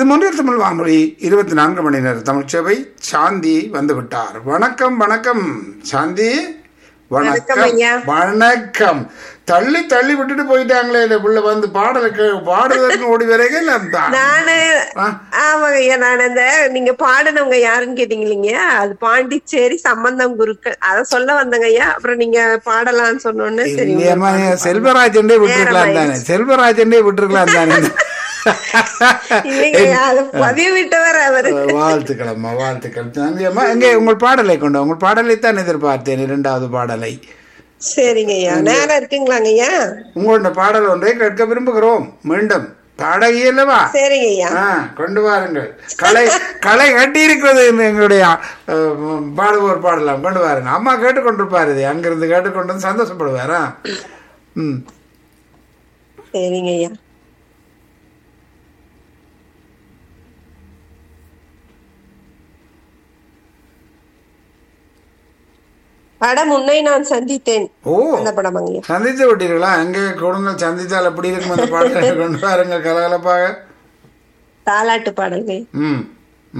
இது முன்னில் தமிழ் வானொலி இருபத்தி நான்கு மணி நேர தமிழ் சேவை சாந்தி வந்து விட்டார் வணக்கம் வணக்கம் சாந்தி வணக்கம் வணக்கம் ஐயா. வணக்கம் தள்ளி தள்ளி விட்டுட்டு போயிட்டாங்களே இந்த புள்ள வந்து பாடலுக்கு பாடுவதற்கு ஓடி வரைக்கும் இல்ல அந்த- நானு ஆ. ஆமாங்க ஐயா நான் அந்த நீங்க பாடினவங்க யாருன்னு கேட்டீங்க இல்லைங்க அது பாண்டிச்சேரி சம்பந்தம் குருக்கள் அத சொல்ல வந்தங்க ஐயா அப்புறம் நீங்க பாடலாம்னு சொன்னோன்னு சரி இல்லையம்மா நீங்க செல்வராஜன்டே விட்டுருக்கலாம் தானே செல்வராஜன்டே விட்டுருக்கலாம் தானே இல்லைங்க ஐயா அது பதிவு விட்டவர் அவரு வாழ்த்துக்கள் அம்மா வாழ்த்துக்கள் நன்றியம்மா எங்கே உங்கள் பாடலை கொண்டு உங்கள் பாடலை தான் எதிர்பார்த்தேன் இரண்டாவது பாடலை சரிங்க ஐயா நேரம் இருக்குங்களாங்க ஐயா உங்களோட பாடல் ஒன்றை கேட்க விரும்புகிறோம் மீண்டும் பாடகி அல்லவா சரிங்க ஐயா ஆ கொண்டு வாருங்கள் களை களை கட்டி இருக்கிறது இந்த எங்களுடைய அஹ், பாடுவோர் பாடலாம் கொண்டு வாருங்க அம்மா கேட்டுக்கொண்டிருப்பாரு இது அங்கிருந்து கேட்டுக்கொண்டு வந்து சந்தோஷப்படுவாரா ம் சரிங்க ஐயா படம் உன்னை நான் சந்தித்தேன் ஓ அந்த படமாங்க ஐயா சந்தித்து விட்டீர்களா எங்கே கொடுங்கள் சந்தித்தால் எப்படி இருக்கும் அந்த பாடலை கொண்டு வாருங்கள் கலகலப்பாக தாலாட்டு பாடல்கள் ம்